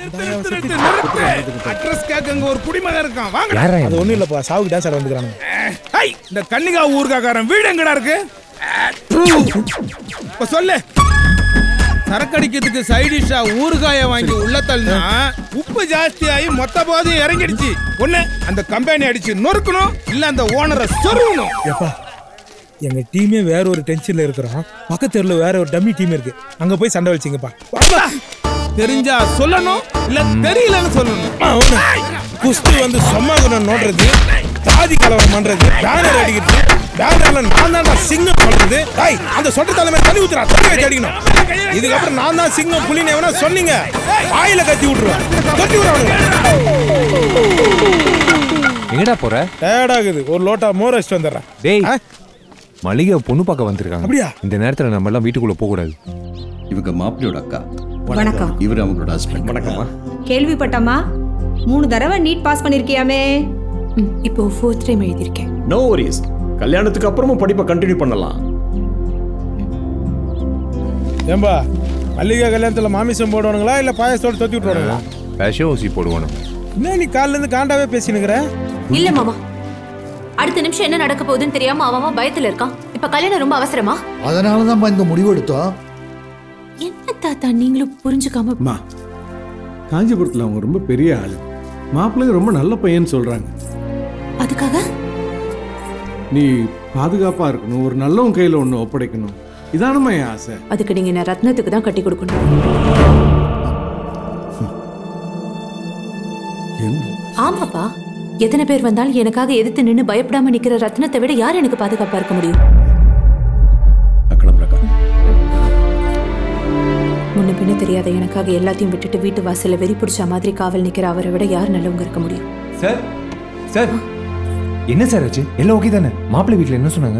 Address கேட்க இங்க ஒரு குடிமகன் இருக்கான் வாங்க யாரா அது ஒண்ணும் இல்லப்பா சாவுக்கு டான்ஸ் ஆட வந்துக்கிறாங்க ஹை இந்த கன்னிகா ஊர்காக்காரன் வீடு எங்கடா இருக்கு இப்ப சொல்லு சரக்கடிக்கிறதுக்கு சைடிஷா ஊறுகாய வாங்கி உள்ள தள்ளினா உப்பு ஜாஸ்தியாகி மொத்த போதையும் இறங்கிடுச்சு ஒண்ணு அந்த கம்பெனி அடிச்சு நொறுக்கணும் இல்ல அந்த ஓனரை சொருவணும் எப்பா எங்க டீமே வேற ஒரு டென்ஷன்ல இருக்கிறோம் பக்கத்து தெருல வேற ஒரு டம்மி டீம் இருக்கு அங்க போய் சண்டை வச்சிங்கப்பா வாப்பா. தெரிஞ்சா சொல்லணும் இல்ல தெரியலன்னு சொல்லணும் அவனு குஸ்தி வந்து சொம்மாகுணம் நோண்டுறது தாதி கலவரம் பண்றது பேனர் அடிக்கிறது பேனர்ல நான் தான் சிங்கம் பண்றது டேய் அந்த சொட்ட தலைமை தண்ணி ஊத்துறா தண்ணி வச்சு அடிக்கணும் இதுக்கப்புறம் நான் தான் சிங்கம் புலின்னு எவனா சொன்னீங்க வாயில கத்தி விட்டுருவேன் கத்தி விடுறானுங்க எங்கடா போற டயர்டாகுது ஒரு லோட்டா மோர் வச்சுட்டு வந்துடுறேன் டேய் ஆ? மளிகை பொண்ணு பார்க்க வந்திருக்காங்க அப்படியா? இந்த நேரத்துல நம்ம எல்லாம் வீட்டுக்குள்ள போக கூடாது இவங்க மாப்பிள்ளையோட அக்கா வணக்கம் இவர் அவங்களோட ஹஸ்பண்ட் வணக்கம்மா கேள்விப்பட்டம்மா மூணு தடவை நீட் பாஸ் பண்ணிருக்கியாமே இப்போ ஃபோர்த் டைம் எழுதியிருக்கேன் நோ வரிஸ் கல்யாணத்துக்கு அப்புறமும் படிப்பை கண்டினியூ பண்ணலாம் ஏம்பா மல்லிகா கல்யாணத்துல மாமிசம் போடுவானுங்களா இல்ல பாயசத்தோட தொத்தி விட்டுருவானுங்களா பேஷோ ஊசி போடுவானு என்ன நீ காலைல இருந்து காண்டாவே பேசினுக்கிற இல்ல மாமா அடுத்த நிமிஷம் என்ன நடக்க போகுதுன்னு தெரியாம அவன் அவன் பயத்துல இருக்கான் இப்ப கல்யாணம் ரொம்ப அவசரமா அதனால தான் இந்த முடிவு எடுத்தோம் என்ன தாத்தா நீங்களும் புரிஞ்சுக்காம அம்மா காஞ்சிபுரத்தில் அவங்க ரொம்ப பெரிய ஆளு மாப்பிள்ளை ரொம்ப நல்ல பையன் சொல்றாங்க அதுக்காக நீ பாதுகாப்பா இருக்கணும் ஒரு நல்லவன் கையில ஒன்று ஒப்படைக்கணும் இதானம்மா என் ஆசை அதுக்கு நீங்க என்ன ரத்னத்துக்கு தான் கட்டி கொடுக்கணும் என்ன ஆமாப்பா எத்தனை பேர் வந்தாலும் எனக்காக எதிர்த்து நின்னு பயப்படாம நிக்கிற ரத்னத்தை விட யார் எனக்கு பாதுகாப்பா இருக்க முடியும் அக்கடம் பிரகா முன்ன பின்ன தெரியாத எனக்காக எல்லாத்தையும் விட்டுட்டு வீட்டு வாசல்ல வெறி பிடிச்ச மாதிரி காவல் நிக்கிற அவரை விட யார் நல்லவங்க இருக்க முடியும் சார் சார் என்ன சார் ஆச்சு எல்லாம் ஓகே தானே மாப்பிள்ளை வீட்டில் என்ன சொன்னாங்க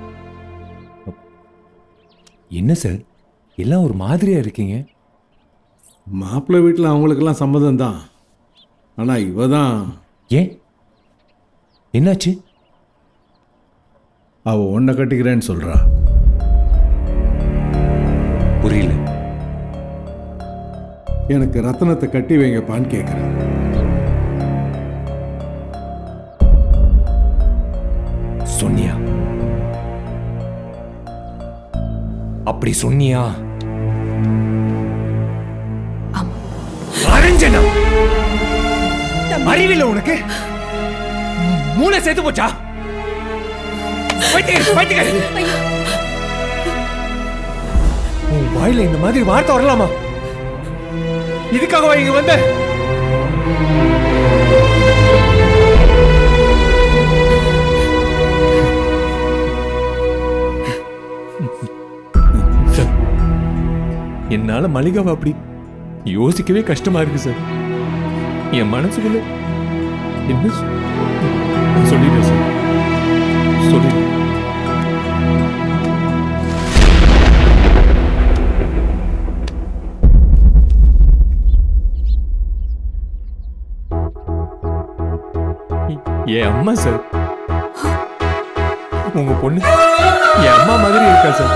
என்ன சார் எல்லாம் ஒரு மாதிரியா இருக்கீங்க மாப்பிள்ளை வீட்டில் அவங்களுக்கெல்லாம் சம்மதம் தான் ஆனா இவ தான் ஏன் என்னாச்சு அவ ஒன்றை கட்டிக்கிறேன்னு சொல்றா புரியல எனக்கு ரத்தனத்தை கட்டி வைங்கப்பான்னு கேட்குறேன் சொன்னியா அப்படி சொன்னியா அரஞ்சனா அறிவில்ல உனக்கு மூளை செத்து போச்சா பைத்தியக்காரி, பைத்தியக்காரி. உன் வாயில இந்த மாதிரி வார்த்தை வரலாமா இதுக்காகவா இங்க வந்த சார் என்னால மளிகாவை அப்படி யோசிக்கவே கஷ்டமா இருக்கு சார் என் மனசுக்குள்ள என்ன சொ- நான் சொல்லிடுறேன் சார் சொல்லிடுறேன் என் அம்மா சார் உங்க பொண்ணு என் அம்மா மாதிரி இருக்கா சார்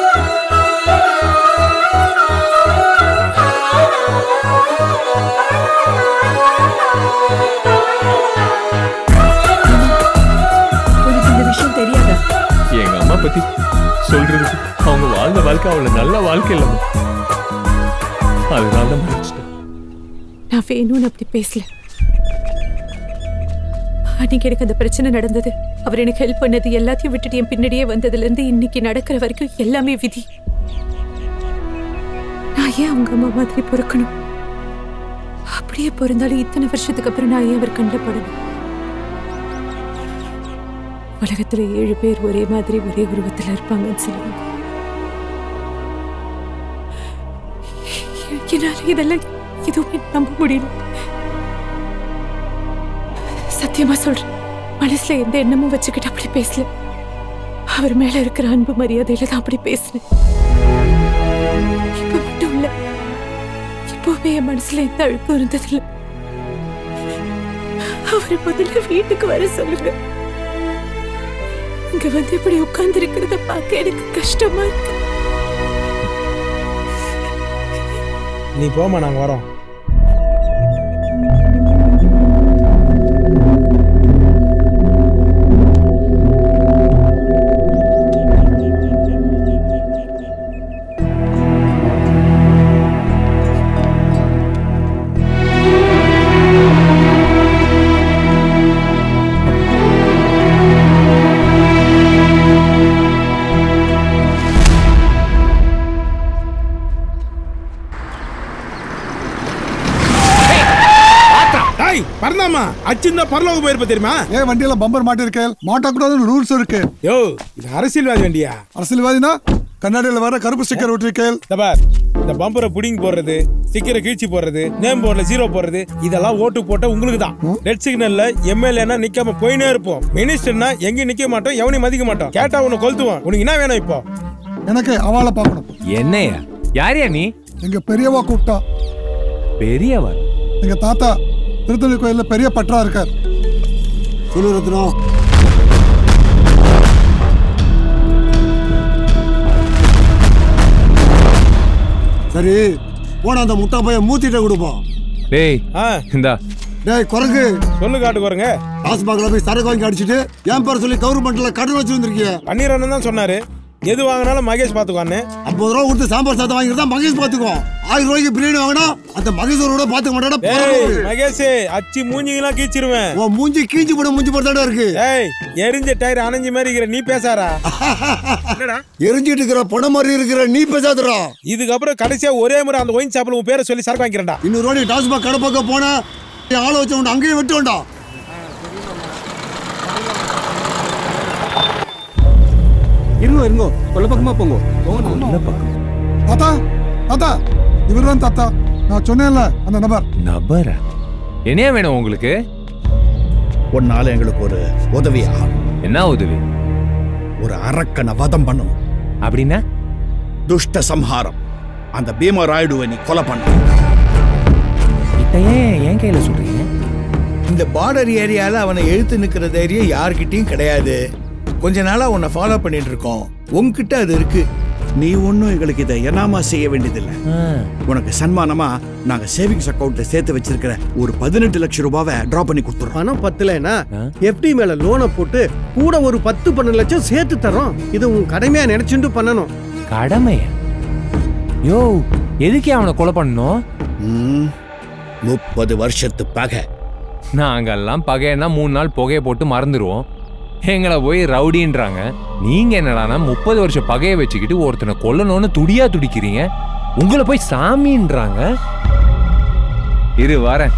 உனக்கு இந்த விஷயம் தெரியாதா எங்க அம்மா பத்தி சொல்றதுக்கு அவங்க வாழ்ந்த வாழ்க்கை அவ்வளவு நல்ல வாழ்க்கை இல்லம்மா அதனால தான் மறைச்சிட்டேன் நான் வேணும்னு அப்படி பேசல அன்னைக்கு எனக்கு அந்த பிரச்சனை நடந்தது அவர் எனக்கு ஹெல்ப் பண்ணது எல்லாத்தையும் விட்டுட்டு என் பின்னாடியே வந்ததுல இருந்து இன்னைக்கு நடக்கிற வரைக்கும் எல்லாமே விதி நான் ஏன் அவங்க அம்மா மாதிரி பொறுக்கணும் அப்படியே பிறந்தாலும் இத்தனை வருஷத்துக்கு அப்புறம் நான் ஏன் அவர் கண்ணில் படணும் உலகத்துல ஏழு பேர் ஒரே மாதிரி ஒரே உருவத்துல இருப்பாங்கன்னு சொல்லுவாங்க என்னால இதெல்லாம் எதுவுமே நம்ப முடியல சத்தியமா சொல்றேன் மனசுல எந்த எண்ணமும் வச்சுக்கிட்டு அப்படி பேசல அவர் மேல இருக்கிற அன்பு மரியாதையில தான் அப்படி பேசினேன் இப்ப மட்டும் இல்ல இப்பவுமே என் மனசுல எந்த அழுப்பும் இருந்ததில்ல அவரை முதல்ல வீட்டுக்கு வர சொல்லுங்க இங்க வந்து இப்படி உட்கார்ந்து இருக்கிறத பார்க்க எனக்கு கஷ்டமா இருக்கு நீ போமா நாங்க வரோம் டேய் பறந்தாமா அச்சிருந்தா பரலோக போயிருப்ப தெரியுமா ஏன் வண்டியில பம்பர் மாட்டிருக்கேன் மாட்டக்கூடாதுன்னு ரூல்ஸ் இருக்கு யோ இது அரசியல்வாதி வண்டியா அரசியல்வாதினா கண்ணாடியில வர கருப்பு ஸ்டிக்கர் விட்டுருக்கேன் தபார் இந்த பம்பரை புடிங்கி போடுறது ஸ்டிக்கரை கீழ்ச்சி போடுறது நேம் போர்டில் ஜீரோ போடுறது இதெல்லாம் ஓட்டு போட்ட உங்களுக்கு தான் ரெட் சிக்னல்ல எம்எல்ஏனா நிக்காம போயினே இருப்போம் மினிஸ்டர்னா எங்கேயும் நிக்க மாட்டோம் எவனையும் மதிக்க மாட்டோம் கேட்டா உன்னை கொளுத்துவான் உனக்கு என்ன வேணும் இப்போ எனக்கு அவளை பார்க்கணும் என்னையா யாரையா நீ எங்க பெரியவா கூப்பிட்டா பெரியவர் எங்க தாத்தா திருத்தணி கோயில்ல பெரிய பற்றா இருக்கார் சொல்லு ரத்னம் சரி போன அந்த முட்டா பையன் மூத்திட்ட கொடுப்போம் டேய் இந்தா டேய் குரங்கு சொல்லு காட்டு குரங்க டாஸ்மாக்ல போய் சரக்கு வாங்கி அடிச்சிட்டு என் பேர் சொல்லி கவர்மெண்ட்ல கடன் வச்சு வந்திருக்கீங்க பன்னீரண்ணன் தான் சொன்னாரு எது வாங்கினாலும் மகேஷ் பாத்துக்குவான்னு ஐம்பது ரூபா கொடுத்து சாம்பார் சாதம் வாங்கிருந்தா மகேஷ் பாத்துக்கோ ஆயிரம் ரூபாய்க்கு பிரியாணி வாங்கினா அந்த மகேஸ்வரோட பாத்துக்க மாட்டாடா ஏய் மகேஷ் அச்சி மூஞ்சிங்கெல்லாம் கீச்சிருவேன் உன் மூஞ்சி கீஞ்சி போட மூஞ்சி போட்டாடா இருக்கு ஏய் எரிஞ்ச டயர் அணைஞ்ச மாதிரி இருக்கிற நீ பேசாரா என்னடா எரிஞ்சிட்டு இருக்கிற பணம் மாதிரி இருக்கிற நீ பேசாதடா இதுக்கப்புறம் கடைசியா ஒரே முறை அந்த ஒயின் ஷாப்ல உன் பேரை சொல்லி சரக்கு வாங்கிக்கிறேன்டா இன்னொரு வாட்டி டாஸ்மாக் கடை பக்கம் போனா ஆளை வச்சவன் அங்கேயே வெட்டு வேண்டாம் இருங்கோ இருங்கோ கொல்ல பக்கமா போங்க தாத்தா தாத்தா இவர்தான் தாத்தா நான் சொன்னேன்ல அந்த நபர் நபரா என்னையா வேணும் உங்களுக்கு உன்னால எங்களுக்கு ஒரு உதவி ஆகும் என்ன உதவி ஒரு அரக்கனை வதம் பண்ணணும் அப்படின்னா துஷ்ட சம்ஹாரம் அந்த பீம ராயுடுவை நீ கொலை பண்ண இப்ப ஏன் என் கையில சொல்றீங்க இந்த பார்டர் ஏரியால அவனை எழுத்து நிக்கிற தைரியம் யார்கிட்டயும் கிடையாது கொஞ்ச நாளா உன்னை ஃபாலோ பண்ணிட்டு இருக்கோம் உன்கிட்ட அது இருக்கு நீ ஒன்றும் எங்களுக்கு இதை எனாமா செய்ய வேண்டியதில்லை உனக்கு சன்மானமா நாங்க சேவிங்ஸ் அக்கௌண்ட்ல சேர்த்து வச்சிருக்கிற ஒரு பதினெட்டு லட்சம் ரூபாவை டிரா பண்ணி கொடுத்துறோம் பணம் பத்தலைன்னா எஃப்டி மேல லோனை போட்டு கூட ஒரு பத்து பன்னெண்டு லட்சம் சேர்த்து தரோம் இது உன் கடமையா நினைச்சுட்டு பண்ணணும் கடமையா யோ எதுக்கு அவனை கொலை பண்ணணும் முப்பது வருஷத்து பகை நாங்கெல்லாம் பகையன்னா மூணு நாள் புகையை போட்டு மறந்துடுவோம் எங்களை போய் ரவுடின்றாங்க நீங்க என்னடானா முப்பது வருஷம் பகையை வச்சுக்கிட்டு ஒருத்தனை கொல்லணும்னு துடியா துடிக்கிறீங்க உங்களை போய் சாமின்றாங்க இரு வரேன்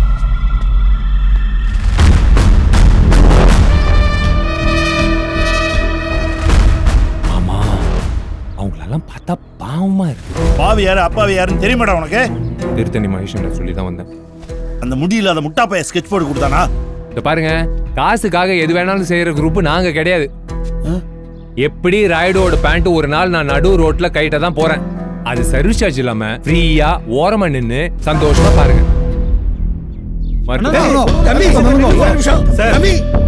ஆமா அவங்களெல்லாம் பார்த்தா பாவமா இருக்கு பாவி யாரு அப்பாவி யாருன்னு தெரியுமாடா உனக்கு திருத்தணி மகேஷன் சொல்லி தான் வந்தேன் அந்த முடியல அந்த முட்டாப்பைய ஸ்கெட்ச் போட்டு கொடுத்தானா இந்த பாருங்க காசுக்காக எது வேணாலும் செய்யற குரூப் நாங்க கிடையாது எப்படி ராய்டோட பேண்ட் ஒரு நாள் நான் நடு ரோட்ல கைட்ட தான் போறேன் அது சர்வீஸ் சார்ஜ் இல்லாம ஃப்ரீயா ஓரமா நின்னு சந்தோஷமா பாருங்க மறுபடியும் தம்பி ஒரு நிமிஷம். தம்பி